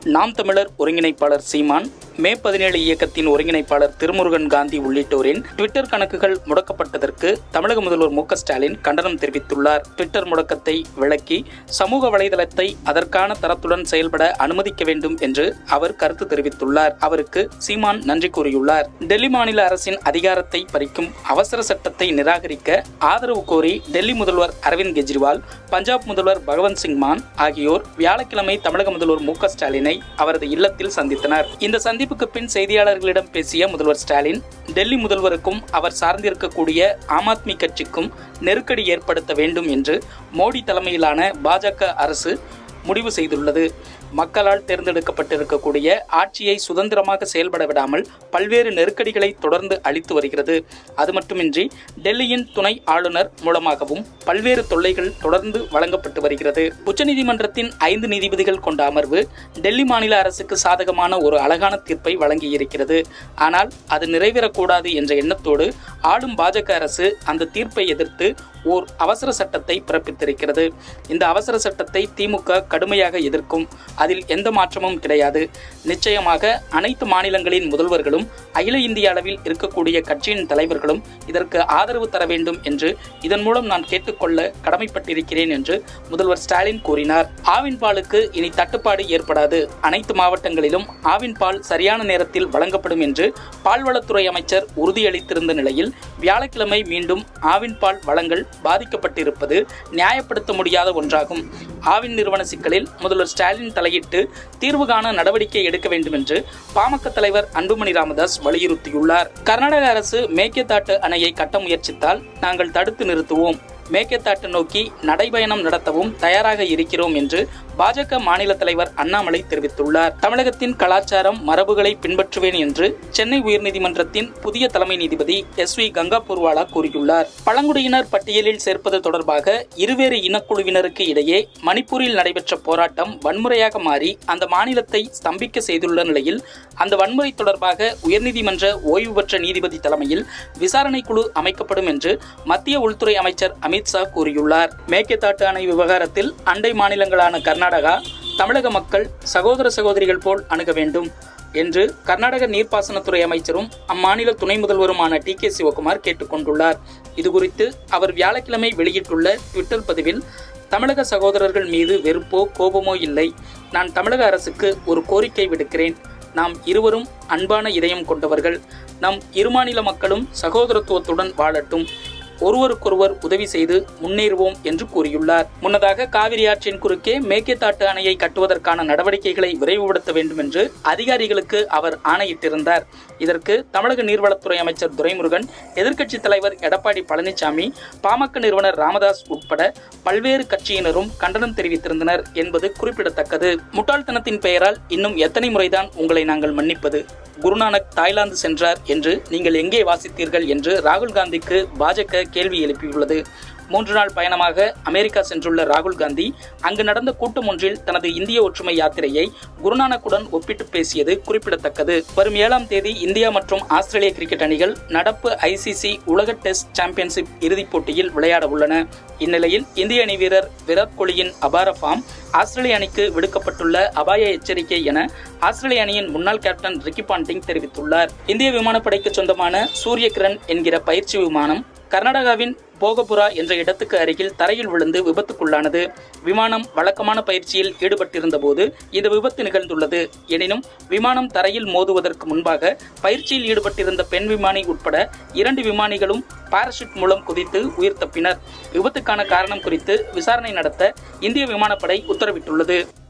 நாம் தமிழர் ஒருங்கிணைப்பாளர் சீமான் மே பதினேழு இயக்கத்தின் ஒருங்கிணைப்பாளர் திருமுருகன் காந்தி உள்ளிட்டோரின் ட்விட்டர் கணக்குகள் முடக்கப்பட்டதற்கு தமிழக முதல்வர் மு க ஸ்டாலின் கண்டனம் தெரிவித்துள்ளார் ட்விட்டர் முடக்கத்தை விளக்கி சமூக வலைதளத்தை அதற்கான தரத்துடன் செயல்பட அனுமதிக்க வேண்டும் என்று அவர் கருத்து தெரிவித்துள்ளார் அவருக்கு சீமான் நன்றி கூறியுள்ளார் டெல்லி மாநில அரசின் அதிகாரத்தை பறிக்கும் அவசர சட்டத்தை நிராகரிக்க ஆதரவு கோரி டெல்லி முதல்வர் அரவிந்த் கெஜ்ரிவால் பஞ்சாப் முதல்வர் பகவந்த் சிங் மான் ஆகியோர் வியாழக்கிழமை தமிழக முதல்வர் மு க ஸ்டாலினை அவரது இல்லத்தில் சந்தித்தனர் இந்த சந்திப்புக்கு பின் செய்தியாளர்களிடம் பேசிய முதல்வர் ஸ்டாலின் டெல்லி முதல்வருக்கும் அவர் சார்ந்திருக்கக்கூடிய ஆம் ஆத்மி கட்சிக்கும் நெருக்கடி ஏற்படுத்த வேண்டும் என்று மோடி தலைமையிலான பாஜக அரசு முடிவு செய்துள்ளது மக்களால் தேர்ந்தெடுக்கப்பட்டிருக்கக்கூடிய ஆட்சியை சுதந்திரமாக செயல்பட விடாமல் பல்வேறு நெருக்கடிகளை தொடர்ந்து அளித்து வருகிறது அது மட்டுமின்றி டெல்லியின் துணை ஆளுநர் மூலமாகவும் பல்வேறு தொல்லைகள் தொடர்ந்து வழங்கப்பட்டு வருகிறது உச்சநீதிமன்றத்தின் ஐந்து நீதிபதிகள் கொண்ட அமர்வு டெல்லி மாநில அரசுக்கு சாதகமான ஒரு அழகான தீர்ப்பை வழங்கியிருக்கிறது ஆனால் அது நிறைவேறக்கூடாது என்ற எண்ணத்தோடு ஆளும் பாஜக அரசு அந்த தீர்ப்பை எதிர்த்து ஓர் அவசர சட்டத்தை பிறப்பித்திருக்கிறது இந்த அவசர சட்டத்தை திமுக கடுமையாக எதிர்க்கும் அதில் எந்த மாற்றமும் கிடையாது நிச்சயமாக அனைத்து மாநிலங்களின் முதல்வர்களும் அகில இந்திய அளவில் இருக்கக்கூடிய கட்சியின் தலைவர்களும் இதற்கு ஆதரவு தர வேண்டும் என்று இதன் மூலம் நான் கேட்டுக்கொள்ள கடமைப்பட்டிருக்கிறேன் என்று முதல்வர் ஸ்டாலின் கூறினார் ஆவின் பாலுக்கு இனி தட்டுப்பாடு ஏற்படாது அனைத்து மாவட்டங்களிலும் ஆவின் பால் சரியான நேரத்தில் வழங்கப்படும் என்று பால்வளத்துறை அமைச்சர் உறுதியளித்திருந்த நிலையில் வியாழக்கிழமை மீண்டும் ஆவின் பால் வழங்கல் பாதிக்கப்பட்டிருப்பது நியாயப்படுத்த முடியாத ஒன்றாகும் ஆவின் நிறுவன சிக்கலில் முதல்வர் ஸ்டாலின் தலையிட்டு தீர்வு காண நடவடிக்கை எடுக்க வேண்டும் என்று பாமக தலைவர் அன்புமணி ராமதாஸ் வலியுறுத்தியுள்ளார் கர்நாடக அரசு மேகேதாட்டு அணையை கட்ட முயற்சித்தால் நாங்கள் தடுத்து நிறுத்துவோம் மேகேதாட்டு நோக்கி நடைபயணம் நடத்தவும் தயாராக இருக்கிறோம் என்று பாஜக மாநில தலைவர் அண்ணாமலை தெரிவித்துள்ளார் தமிழகத்தின் கலாச்சாரம் மரபுகளை பின்பற்றுவேன் என்று சென்னை உயர்நீதிமன்றத்தின் புதிய தலைமை நீதிபதி எஸ் வி கங்கா பூர்வாலா கூறியுள்ளார் பழங்குடியினர் பட்டியலில் சேர்ப்பது தொடர்பாக இருவேறு இனக்குழுவினருக்கு இடையே மணிப்பூரில் நடைபெற்ற போராட்டம் வன்முறையாக மாறி அந்த மாநிலத்தை ஸ்தம்பிக்க செய்துள்ள நிலையில் அந்த வன்முறை தொடர்பாக உயர்நீதிமன்ற ஓய்வு பெற்ற நீதிபதி தலைமையில் விசாரணை குழு அமைக்கப்படும் என்று மத்திய உள்துறை அமைச்சர் அமித்ஷா கூறியுள்ளார் மேகேதாட்டு அணை விவகாரத்தில் அண்டை மாநிலங்களான கர்நாடகா தமிழக மக்கள் சகோதர சகோதரிகள் போல் அணுக வேண்டும் என்று கர்நாடக நீர்ப்பாசனத்துறை அமைச்சரும் அம்மாநில துணை முதல்வருமான டி கே சிவகுமார் கேட்டுக்கொண்டுள்ளார் இதுகுறித்து அவர் வியாழக்கிழமை வெளியிட்டுள்ள ட்விட்டர் பதிவில் தமிழக சகோதரர்கள் மீது வெறுப்போ கோபமோ இல்லை நான் தமிழக அரசுக்கு ஒரு கோரிக்கை விடுக்கிறேன் நாம் இருவரும் அன்பான இதயம் கொண்டவர்கள் நம் இருமாநில மக்களும் சகோதரத்துவத்துடன் வாழட்டும் ஒருவருக்கொருவர் உதவி செய்து முன்னேறுவோம் என்று கூறியுள்ளார் முன்னதாக காவிரி ஆற்றின் குறுக்கே மேகேதாட்டு அணையை கட்டுவதற்கான நடவடிக்கைகளை விரைவுபடுத்த வேண்டும் என்று அதிகாரிகளுக்கு அவர் ஆணையிட்டிருந்தார் இதற்கு தமிழக நீர்வளத்துறை அமைச்சர் துரைமுருகன் எதிர்க்கட்சித் தலைவர் எடப்பாடி பழனிசாமி பாமக நிறுவனர் ராமதாஸ் உட்பட பல்வேறு கட்சியினரும் கண்டனம் தெரிவித்திருந்தனர் என்பது குறிப்பிடத்தக்கது முட்டாள்தனத்தின் பெயரால் இன்னும் எத்தனை முறைதான் உங்களை நாங்கள் மன்னிப்பது குருநானக் தாய்லாந்து சென்றார் என்று நீங்கள் எங்கே வாசித்தீர்கள் என்று ராகுல் காந்திக்கு பாஜக கேள்வி எழுப்பியுள்ளது மூன்று நாள் பயணமாக அமெரிக்கா சென்றுள்ள ராகுல் காந்தி அங்கு நடந்த கூட்டம் ஒன்றில் தனது இந்திய ஒற்றுமை யாத்திரையை குருநானக்குடன் ஒப்பிட்டு பேசியது குறிப்பிடத்தக்கது வரும் ஏழாம் தேதி இந்தியா மற்றும் ஆஸ்திரேலிய கிரிக்கெட் அணிகள் நடப்பு ஐசிசி உலக டெஸ்ட் சாம்பியன்ஷிப் இறுதிப் போட்டியில் விளையாட உள்ளன இந்நிலையில் இந்திய அணி வீரர் விராட் கோலியின் அபார ஃபார்ம் ஆஸ்திரேலிய அணிக்கு விடுக்கப்பட்டுள்ள அபாய எச்சரிக்கை என ஆஸ்திரேலிய அணியின் முன்னாள் கேப்டன் ரிக்கி பாண்டிங் தெரிவித்துள்ளார் இந்திய விமானப்படைக்கு சொந்தமான சூரிய கிரண் என்கிற பயிற்சி விமானம் கர்நாடகாவின் போகபுரா என்ற இடத்துக்கு அருகில் தரையில் விழுந்து விபத்துக்குள்ளானது விமானம் வழக்கமான பயிற்சியில் ஈடுபட்டிருந்த போது இந்த விபத்து நிகழ்ந்துள்ளது எனினும் விமானம் தரையில் மோதுவதற்கு முன்பாக பயிற்சியில் ஈடுபட்டிருந்த பெண் விமானி உட்பட இரண்டு விமானிகளும் பாராசூட் மூலம் குதித்து உயிர் தப்பினர் விபத்துக்கான காரணம் குறித்து விசாரணை நடத்த இந்திய விமானப்படை உத்தரவிட்டுள்ளது